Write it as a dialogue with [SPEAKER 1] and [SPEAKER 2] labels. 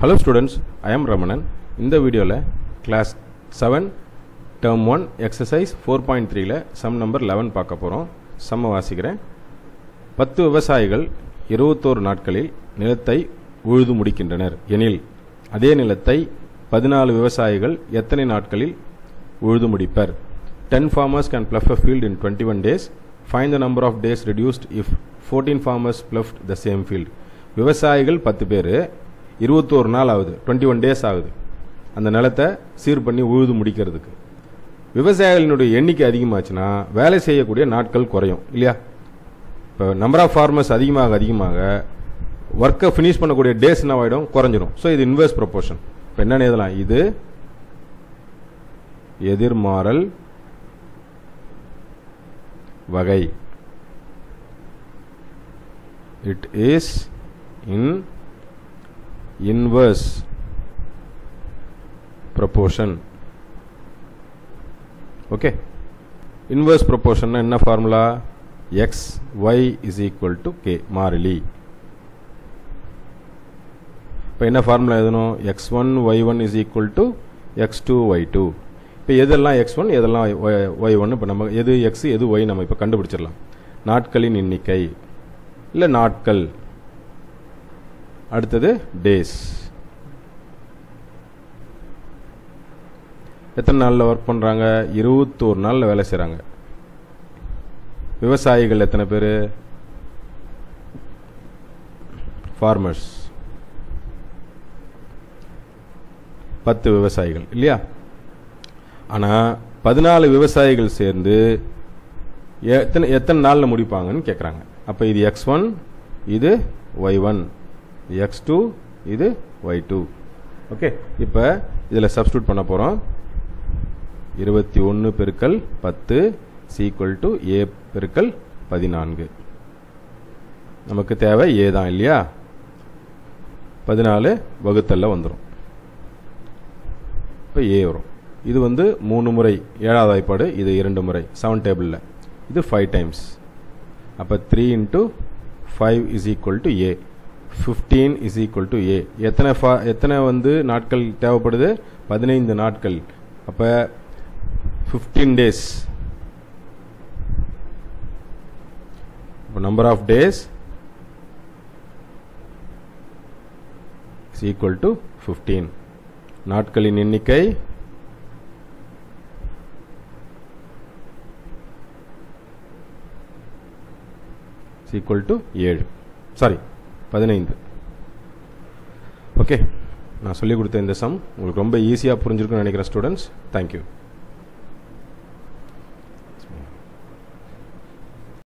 [SPEAKER 1] hello students I am Ramanan இந்த வீடியோவில் class seven term one exercise four point த்ரீல sum number eleven பார்க்க போகிறோம் சம்ம வாசிக்கிறேன் பத்து விவசாயிகள் இருபத்தோரு நாட்களில் நிலத்தை உழுது முடிக்கின்றனர் எனில் அதே நிலத்தை பதினாலு விவசாயிகள் எத்தனை நாட்களில் உழுது முடிப்பர் ten farmers can plough a field in 21 days find the number of days reduced if 14 farmers ploughed the same field விவசாயிகள் பத்து பேர் இருபத்தோரு நாள் ஆகுது டுவெண்ட்டி ஒன் டேஸ் ஆகுது அந்த நிலத்தை சீர் பண்ணி உழுது முடிக்கிறதுக்கு விவசாயிகளினுடைய எண்ணிக்கை அதிகமாச்சுன்னா வேலை செய்யக்கூடிய நாட்கள் குறையும் இல்லையா இப்போ நம்பர் ஆஃப் ஃபார்மர்ஸ் அதிகமாக அதிகமாக ஒர்க்கை ஃபினிஷ் பண்ணக்கூடிய டேஸ் என்ன ஆகிடும் குறைஞ்சிரும் ஸோ இது இன்வெர்ஸ் ப்ரொபோர்ஷன் இப்போ என்னன்னு எழுதலாம் இது எதிர்மாறல் வகை it is in inverse proportion okay inverse proportion என்ன formula X Y is equal to K மாறிலி இப்போ என்ன ஃபார்முலா எழுதணும் X one Y one is equal to X two Y two இப்போ எதெல்லாம் எக்ஸ் ஒன் எதெல்லாம் ஒய் ஒன் இப்போ நம்ம எது எக்ஸ் எது ஒய் நம்ம இப்போ கண்டுபிடிச்சிடலாம் நாட்களின் எண்ணிக்கை இல்லை நாட்கள் அடுத்தது டேஸ் எத்தனை நாளில் ஒர்க் பண்ணுறாங்க இருபத்தோரு நாளில் வேலை செய்கிறாங்க விவசாயிகள் எத்தனை பேர் ஃபார்மர்ஸ் பத்து விவசாயிகள் இல்லையா ஆனால் பதினாலு விவசாயிகள் சேர்ந்து எத்தனை எத்தனை நாளில் முடிப்பாங்கன்னு கேட்குறாங்க அப்போ இது எக்ஸ் ஒன் இது ஒய் ஒன் எக்ஸ் டூ இது ஒய் டூ ஓகே இப்போ இதில் சப்ஸ்டியூட் பண்ண போகிறோம் இருபத்தி ஒன்று பெருக்கல் பத்து சீக்குவல் டு ஏ பெருக்கல் பதினான்கு நமக்கு தேவை ஏ தான் இல்லையா பதினாலு வகுத்தல்ல வந்துடும் இப்போ ஏ வரும் இது வந்து மூணு முறை ஏழாவது வாய்ப்பாடு இது இரண்டு முறை செவன் டேபிளில் இது ஃபைவ் டைம்ஸ் அப்போ three into five is equal to A fifteen is equal to A எத்தனை ஃபா எத்தனை வந்து நாட்கள் தேவைப்படுது பதினைந்து நாட்கள் அப்போ ஃபிஃப்டீன் டேஸ் இப்போ number of days is equal to fifteen நாட்களின் எண்ணிக்கை ஈக்குவல் டு ஏழு சாரி பதினைந்து ஓகே நான் சொல்லிக் கொடுத்த இந்த சம் உங்களுக்கு ரொம்ப ஈஸியாக புரிஞ்சிருக்குன்னு நினைக்கிறேன் ஸ்டூடெண்ட்ஸ் தேங்க்யூ